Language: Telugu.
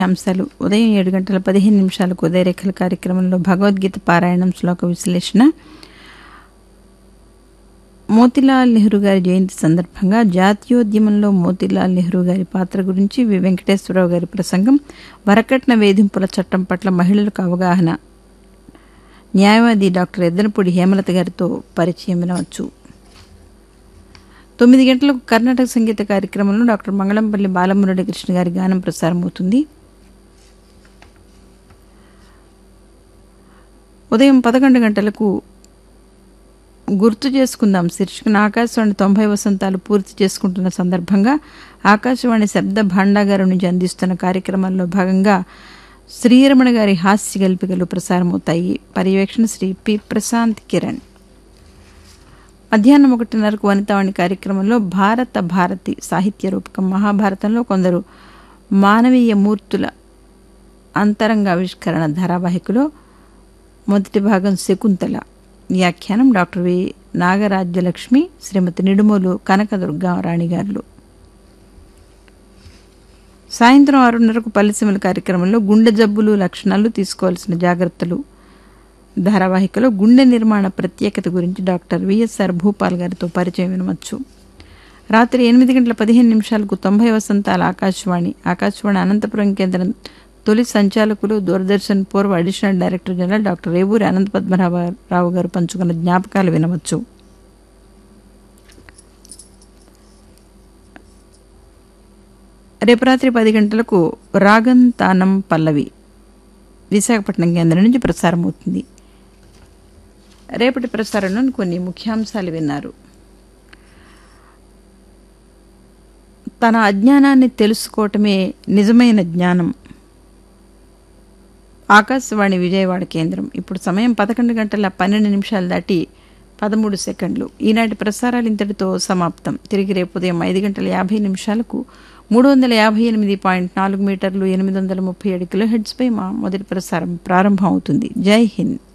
అంశాలు ఉదయం ఏడు గంటల పదిహేను నిమిషాలకు ఉదయరేఖల కార్యక్రమంలో భగవద్గీత పారాయణం శ్లోక విశ్లేషణ మోతిలాల్ నెహ్రూ గారి జయంతి సందర్భంగా జాతీయోద్యమంలో మోతిలాల్ నెహ్రూ గారి పాత్ర గురించి వి వెంకటేశ్వరరావు గారి ప్రసంగం వరకట్న వేధింపుల చట్టం పట్ల మహిళలకు అవగాహన న్యాయవాది డాక్టర్ ఎద్దనపూడి హేమలత గారితో పరిచయం వినవచ్చు తొమ్మిది గంటలకు కర్ణాటక సంగీత కార్యక్రమంలో డాక్టర్ మంగళంపల్లి బాలమురళి కృష్ణ గారి గానం ప్రసారమవుతుంది ఉదయం పదకొండు గంటలకు గుర్తు చేసుకుందాం శీర్షికన ఆకాశవాణి తొంభై వసంతాలు పూర్తి చేసుకుంటున్న సందర్భంగా ఆకాశవాణి శబ్ద భాండాగారం నుంచి అందిస్తున్న కార్యక్రమాల్లో భాగంగా శ్రీరమణ గారి హాస్య గల్పికలు ప్రసారమవుతాయి పర్యవేక్షణ శ్రీ పి ప్రశాంత్ కిరణ్ మధ్యాహ్నం ఒకటిన్నరకు వనితావాణి కార్యక్రమంలో భారత భారతి సాహిత్య రూపకం మహాభారతంలో కొందరు మానవీయ మూర్తుల అంతరంగ ఆవిష్కరణ ధారావాహికలో మొదటి భాగం శకుంతల వ్యాఖ్యానం డాక్టర్ వి నాగరాజ్యలక్ష్మి శ్రీమతి నిడుమూలు కనకదుర్గా రాణి గారులు సాయంత్రం ఆరున్నరకు పల్లెసీమల కార్యక్రమంలో గుండె జబ్బులు లక్షణాలు తీసుకోవాల్సిన జాగ్రత్తలు ధారావాహికలో గుండె నిర్మాణ ప్రత్యేకత గురించి డాక్టర్ విఎస్ఆర్ భూపాల్ గారితో పరిచయం వినవచ్చు రాత్రి ఎనిమిది గంటల పదిహేను నిమిషాలకు తొంభై వసంతాల ఆకాశవాణి ఆకాశవాణి అనంతపురం కేంద్రం తొలి సంచాలకులు దూరదర్శన్ పూర్వ additional director general doctor Revuri Anantha Padmanabharao గారు పంచుకున్న జ్ఞాపకాలు వినవచ్చు రేపు రాత్రి పది గంటలకు రాగం తానం పల్లవి విశాఖపట్నం కేంద్రం నుంచి ప్రసారం అవుతుంది రేపటి ప్రసారంలో కొన్ని ముఖ్యాంశాలు విన్నారు తన అజ్ఞానాన్ని తెలుసుకోవటమే నిజమైన జ్ఞానం ఆకాశవాణి విజయవాడ కేంద్రం ఇప్పుడు సమయం పదకొండు గంటల పన్నెండు నిమిషాలు దాటి పదమూడు సెకండ్లు ఈనాటి ప్రసారాలు ఇంతటితో సమాప్తం తిరిగి రేపు ఉదయం ఐదు గంటల యాభై నిమిషాలకు మూడు వందల యాభై ఎనిమిది పాయింట్ నాలుగు మీటర్లు ఎనిమిది వందల ముప్పై ఏడు కిలో హెడ్స్పై మా మొదటి ప్రసారం ప్రారంభం అవుతుంది జై హింద్